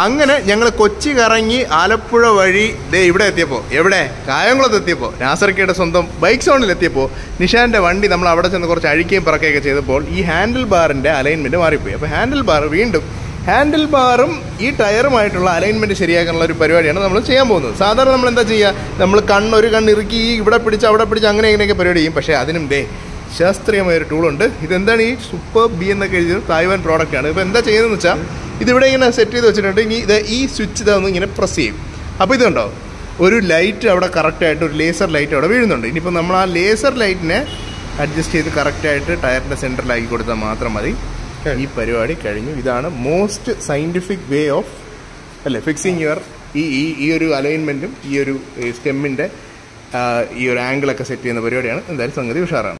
അങ്ങനെ ഞങ്ങൾ കൊച്ചി കറങ്ങി ആലപ്പുഴ വഴി ദേ ഇവിടെ എത്തിയപ്പോൾ എവിടെ കായംകുളത്ത് എത്തിയപ്പോൾ നാസർക്കയുടെ സ്വന്തം ബൈക്ക് സോണിൽ എത്തിയപ്പോൾ നിഷാന്റെ വണ്ടി നമ്മൾ അവിടെ ചെന്ന് കുറച്ച് അഴിക്കുകയും പറക്കുകയൊക്കെ ചെയ്തപ്പോൾ ഈ ഹാൻഡിൽ ബാറിന്റെ അലൈൻമെന്റ് മാറിപ്പോയി അപ്പോൾ ഹാൻഡിൽ ബാർ വീണ്ടും ഹാൻഡിൽ ബാറും ഈ ടയറുമായിട്ടുള്ള അലൈൻമെന്റ് ശരിയാക്കാനുള്ള ഒരു പരിപാടിയാണ് നമ്മൾ ചെയ്യാൻ പോകുന്നത് സാധാരണ നമ്മൾ എന്താ ചെയ്യുക നമ്മൾ കണ്ണ് ഒരു കണ്ണ് ഇറുക്കി ഈ ഇവിടെ പിടിച്ച് അവിടെ പിടിച്ച് അങ്ങനെ ഇങ്ങനെയൊക്കെ പരിപാടി ചെയ്യും പക്ഷേ അതിനും ദേ ശാസ്ത്രീയമായ ഒരു ടൂളുണ്ട് ഇതെന്താണ് ഈ സൂപ്പർ ബി എന്നൊക്കെ എഴുതിയത് തായ്വാൻ പ്രോഡക്റ്റ് ആണ് ഇപ്പോൾ എന്താ ചെയ്യുന്നതെന്ന് വെച്ചാൽ ഇതിവിടെ ഇങ്ങനെ സെറ്റ് ചെയ്ത് വെച്ചിട്ടുണ്ട് ഇനി ഇത് ഈ സ്വിച്ച് ഇതൊന്ന് ഇങ്ങനെ പ്രസ് ചെയ്യും അപ്പോൾ ഇതുണ്ടോ ഒരു ലൈറ്റ് അവിടെ കറക്റ്റായിട്ട് ഒരു ലേസർ ലൈറ്റ് അവിടെ വീഴുന്നുണ്ട് ഇനിയിപ്പോൾ നമ്മൾ ആ ലേസർ ലൈറ്റിനെ അഡ്ജസ്റ്റ് ചെയ്ത് കറക്റ്റായിട്ട് ടയറിൻ്റെ സെൻറ്ററിലാക്കി കൊടുത്താൽ മാത്രം മതി ഈ പരിപാടി കഴിഞ്ഞു ഇതാണ് മോസ്റ്റ് സയൻറ്റിഫിക് വേ ഓഫ് അല്ലേ ഫിക്സിങ് യുവർ ഈ ഈ ഈ ഒരു അലൈൻമെൻറ്റും ഈ ഒരു സ്റ്റെമ്മിൻ്റെ ഈ ഒരു ആംഗിളൊക്കെ സെറ്റ് ചെയ്യുന്ന പരിപാടിയാണ് എന്തായാലും സംഗതി ഉഷാറാണ്